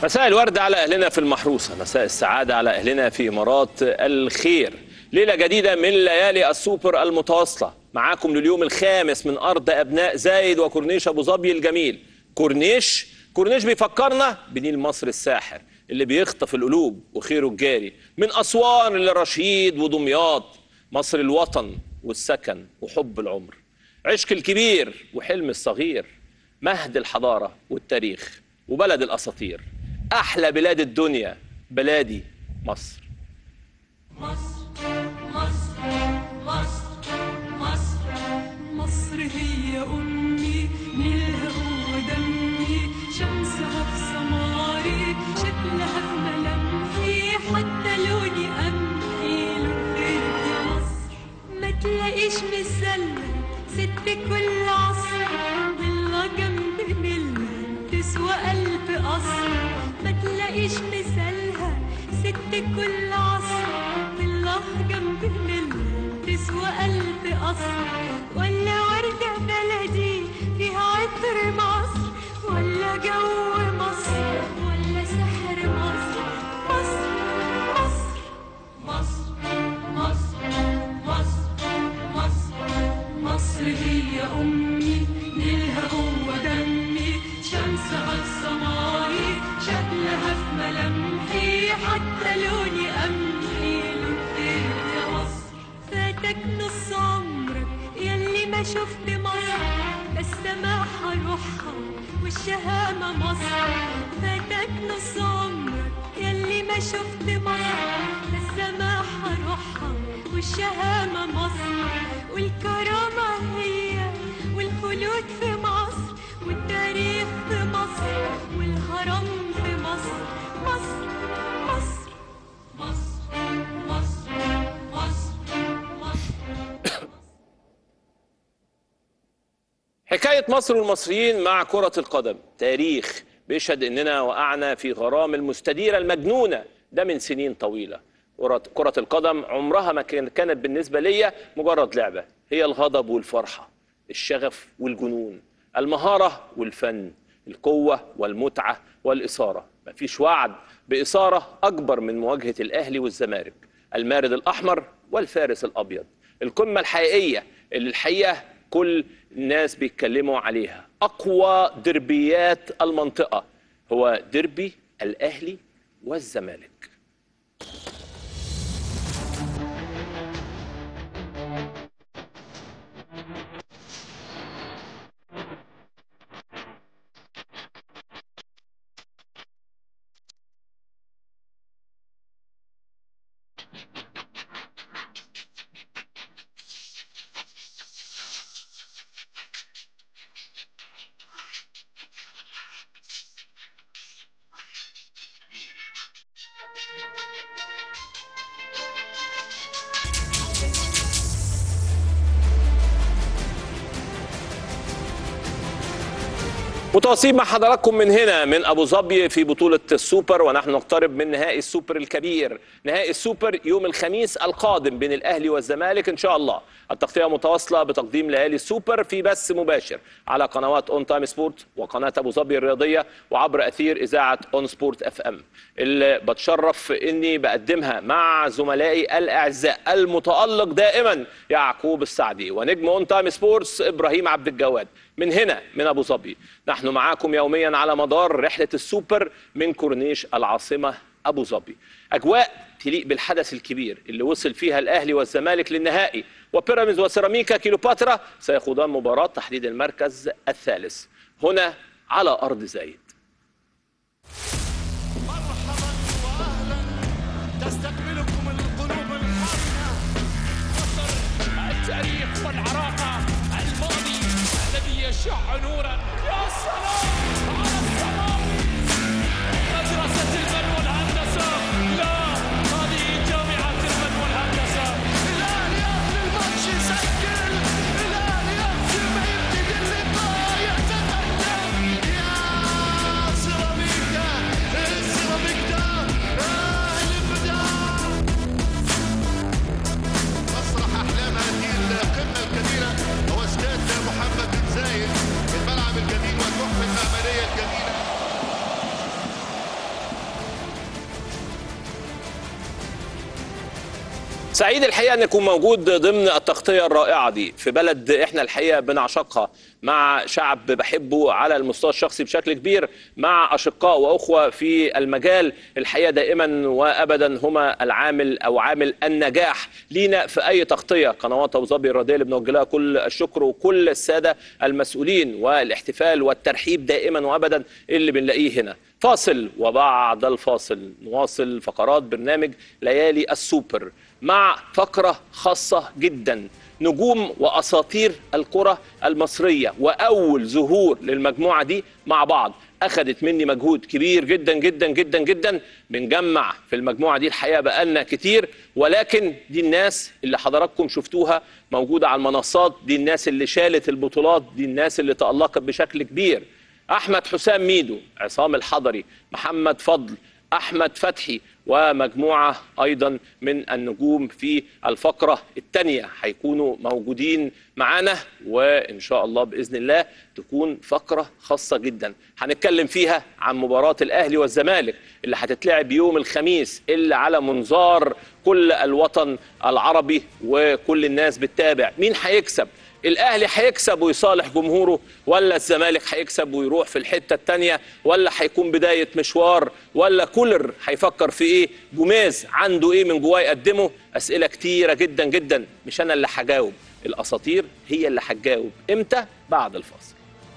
مساء الورد على أهلنا في المحروسة مساء السعادة على أهلنا في إمارات الخير ليلة جديدة من ليالي السوبر المتواصلة معاكم لليوم الخامس من أرض أبناء زايد وكورنيش أبو ظبي الجميل كورنيش كورنيش بيفكرنا بنيل مصر الساحر اللي بيخطف القلوب وخيره الجاري من أسوان لرشيد ودمياط مصر الوطن والسكن وحب العمر عشق الكبير وحلم الصغير مهد الحضارة والتاريخ وبلد الأساطير أحلى بلاد الدنيا بلادي مصر مصر مصر مصر مصر مصر هي أمي نيلها هو دمي شمسها في سماري شكلها في ملامحي حتى لوني قمحي لغيرك يا مصر ما تلاقيش مثلها ست كل عصر ضلة جنب ملة تسوى ألف قصر ما تلاقيش مثلها ست كل عصر بالله جنب ملة تسوى ألف قصر ولا وردة بلدي فيها عطر مصر ولا جو مصر ولا سحر مصر مصر مصر مصر مصر مصر مصر مصر هي أمي نيلها هو دمي شمسها السماري شكلها في ملامحي حتى لوني قمحي لطير يا مصر فاتك نص عمرك يلي ما شفت مصر السماحة روحها والشهامة مصر فاتك نص عمرك يلي ما شفت مصر السماحة روحها والشهامة مصر والكرامة هي والخلود في مصر والتاريخ في مصر والهرم في مصر مصر مصر مصر مصر مصر مصر حكاية مصر والمصريين مع كرة القدم تاريخ بيشهد اننا وقعنا في غرام المستديرة المجنونة ده من سنين طويلة كرة كرة القدم عمرها ما كان- كانت بالنسبة ليا مجرد لعبة هي الغضب والفرحة الشغف والجنون المهارة والفن القوة والمتعة والإثارة مفيش وعد بإثارة أكبر من مواجهة الأهلي والزمالك المارد الأحمر والفارس الأبيض القمة الحقيقية اللي الحقيقة كل الناس بيتكلموا عليها أقوى دربيات المنطقة هو دربي الأهلي والزمالك متواصلين مع حضراتكم من هنا من ابو ظبي في بطوله السوبر ونحن نقترب من نهائي السوبر الكبير نهائي السوبر يوم الخميس القادم بين الاهلي والزمالك ان شاء الله التغطيه متواصله بتقديم ليالي السوبر في بث مباشر على قنوات اون تايم سبورت وقناه ابو ظبي الرياضيه وعبر اثير اذاعه اون سبورت اف ام اللي بتشرف اني بقدمها مع زملائي الاعزاء المتالق دائما يعقوب السعدي ونجم اون تايم سبورتس ابراهيم عبد الجواد من هنا من ابو ظبي نحن معاكم يوميا على مدار رحله السوبر من كورنيش العاصمه ابو ظبي اجواء تليق بالحدث الكبير اللي وصل فيها الاهلي والزمالك للنهائي وبيراميدز وسيراميكا كيلوباترا سيخوضان مباراه تحديد المركز الثالث هنا على ارض زايد مرحبا واهلا تستقبلكم القلوب الحاضنه مصر التاريخ والعراقه الماضي الذي يشع نورا يا سلام على السلام مدرسه الفن والهندسه لا هذه جامعه الفن والهندسه الان يقفل الماتش يسجل الان يقفل ما يبتدي اللقاء يتقدم يا سيراميكا سيراميكا آه الابداع مسرح احلام هذه القمه الكبيره هو استاد محمد بن زايد الملعب سعيد الحقيقه ان اكون موجود ضمن التغطيه الرائعه دي في بلد احنا الحقيقه بنعشقها مع شعب بحبه على المستوى الشخصي بشكل كبير مع اشقاء واخوه في المجال الحقيقه دائما وابدا هما العامل او عامل النجاح لينا في اي تغطيه قنوات ابو ظبي الرياضيه اللي بنوجه لها كل الشكر وكل الساده المسؤولين والاحتفال والترحيب دائما وابدا اللي بنلاقيه هنا فاصل وبعد الفاصل نواصل فقرات برنامج ليالي السوبر مع فقرة خاصة جدا نجوم وأساطير الكرة المصرية وأول ظهور للمجموعة دي مع بعض أخذت مني مجهود كبير جدا جدا جدا جدا بنجمع في المجموعة دي الحقيقة بقالنا كتير ولكن دي الناس اللي حضراتكم شفتوها موجودة على المنصات دي الناس اللي شالت البطولات دي الناس اللي تألقت بشكل كبير احمد حسام ميدو عصام الحضري محمد فضل احمد فتحي ومجموعه ايضا من النجوم في الفقره الثانيه هيكونوا موجودين معانا وان شاء الله باذن الله تكون فقره خاصه جدا هنتكلم فيها عن مباراه الاهلي والزمالك اللي هتتلعب يوم الخميس اللي على منظار كل الوطن العربي وكل الناس بتتابع مين هيكسب الاهلي هيكسب ويصالح جمهوره ولا الزمالك هيكسب ويروح في الحته الثانيه ولا هيكون بدايه مشوار ولا كولر هيفكر في ايه جوميز عنده ايه من جواه يقدمه اسئله كتيره جدا جدا مش انا اللي هجاوب الاساطير هي اللي هتجاوب امتى بعد الفاصل